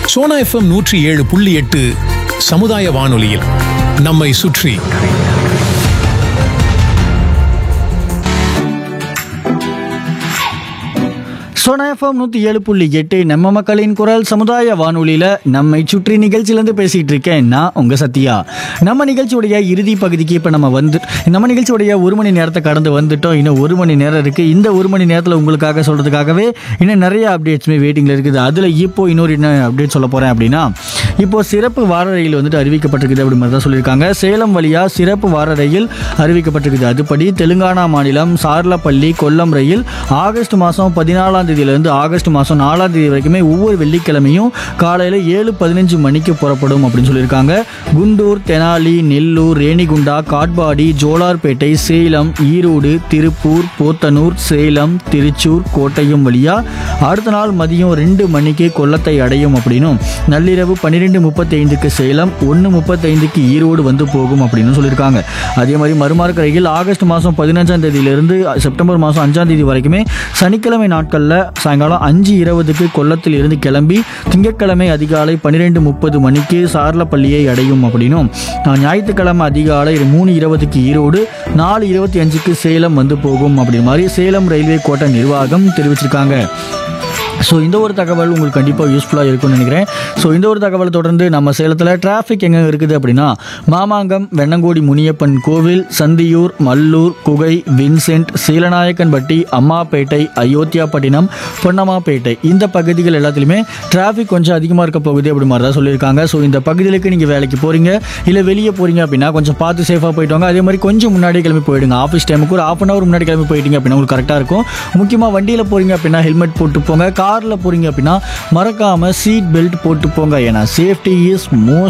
Sona FM நூற்றி ஏழு புள்ளி எட்டு சமுதாய வானொலியில் நம்மை சுற்றி சோனா எஃப்எம் நூற்றி ஏழு புள்ளி எட்டு நம்ம மக்களின் குரல் சமுதாய வானொலியில் நம்மை சுற்றி நிகழ்ச்சியிலேருந்து பேசிகிட்டு இருக்கேன் நான் உங்கள் சத்யா நம்ம நிகழ்ச்சியுடைய இறுதி பகுதிக்கு இப்போ நம்ம வந்து நம்ம நிகழ்ச்சியுடைய ஒரு மணி நேரத்தை கடந்து வந்துட்டோம் இன்னும் ஒரு மணி நேரம் இருக்குது இந்த ஒரு மணி நேரத்தில் உங்களுக்காக சொல்கிறதுக்காகவே இன்னும் நிறைய அப்டேட்ஸுமே வெயிட்டிங்கில் இருக்குது அதில் இப்போ இன்னொரு என்ன அப்டேட் சொல்ல போகிறேன் அப்படின்னா இப்போ சிறப்பு வார ரயில் வந்துட்டு அறிவிக்கப்பட்டிருக்குது அப்படி மாதிரி தான் சொல்லியிருக்காங்க சேலம் வழியாக சிறப்பு வார ரயில் அறிவிக்கப்பட்டிருக்குது அதுபடி தெலுங்கானா மாநிலம் சார்லப்பள்ளி கொல்லம் ரயில் ஆகஸ்ட் மாதம் பதினாலாம் தேதியிலிருந்து ஆகஸ்ட் மாதம் நாலாம் தேதி வரைக்குமே ஒவ்வொரு வெள்ளிக்கிழமையும் காலையில் ஏழு பதினஞ்சு மணிக்கு புறப்படும் அப்படின்னு சொல்லியிருக்காங்க குண்டூர் தெனாலி நெல்லூர் ரேணிகுண்டா காட்பாடி ஜோலார்பேட்டை சேலம் ஈரோடு திருப்பூர் போத்தனூர் சேலம் திருச்சூர் கோட்டயம் வழியா அடுத்த நாள் மதியம் ரெண்டு மணிக்கு கொல்லத்தை அடையும் அப்படின்னும் நள்ளிரவு பன்னிரெண்டு முப்பத்தி ஐந்துக்கு சேலம் ஒன்று முப்பத்தைந்துக்கு ஈரோடு வந்து போகும் அப்படின்னு சொல்லியிருக்காங்க அதே மாதிரி மறுமார்க்க ரயில் ஆகஸ்ட் மாதம் பதினஞ்சாம் தேதியிலிருந்து செப்டம்பர் மாதம் அஞ்சாம் தேதி வரைக்குமே சனிக்கிழமை நாட்களில் சாயங்காலம் அஞ்சு இருபதுக்கு கொல்லத்தில் இருந்து கிளம்பி திங்கட்கிழமை அதிகாலை பன்னிரெண்டு முப்பது மணிக்கு சார்லப்பள்ளியை அடையும் அப்படின்னும் நான் ஞாயிற்றுக்கிழமை அதிகாலை மூணு இருபதுக்கு ஈரோடு நாலு இருபத்தி அஞ்சுக்கு சேலம் வந்து போகும் அப்படி மாதிரி சேலம் ரயில்வே கோட்ட நிர்வாகம் தெரிவிச்சிருக்காங்க ஸோ இந்த ஒரு தகவல் உங்களுக்கு கண்டிப்பாக யூஸ்ஃபுல்லாக இருக்கும்னு நினைக்கிறேன் ஸோ இந்த ஒரு தகவலை தொடர்ந்து நம்ம சேலத்தில் டிராஃபிக் எங்கே இருக்குது அப்படின்னா மாமாங்கம் வெண்ணங்கோடி முனியப்பன் கோவில் சந்தியூர் மல்லூர் குகை வின்சென்ட் சீலநாயக்கன்பட்டி அம்மாப்பேட்டை அயோத்தியாப்பட்டினம் பொன்னம்மாப்பேட்டை இந்த பகுதிகள் எல்லாத்துலேயுமே டிராஃபிக் கொஞ்சம் அதிகமாக இருக்க போகுது அப்படி மாதிரி தான் சொல்லியிருக்காங்க ஸோ இந்த பகுதிகளுக்கு நீங்கள் வேலைக்கு போகிறீங்க இல்லை வெளியே போகிறீங்க அப்படின்னா கொஞ்சம் பார்த்து சேஃபாக போயிட்டு வாங்க அதே மாதிரி கொஞ்சம் முன்னாடி கிளம்பி போயிடுங்க ஆஃபீஸ் டைமுக்கு ஒரு ஆஃப் அன் ஹவர் முன்னாடி கிளம்பி போயிட்டீங்க அப்படின்னா உங்களுக்கு கரெக்டாக இருக்கும் முக்கியமாக வண்டியில் போகிறீங்க அப்படின்னா ஹெல்மெட் போட்டு போங்க காரில் போகிறீங்க அப்படின்னா மறக்காமல் சீட் பெல்ட் போட்டு போங்க ஏன்னா சேஃப்டி இஸ் மோஸ்ட்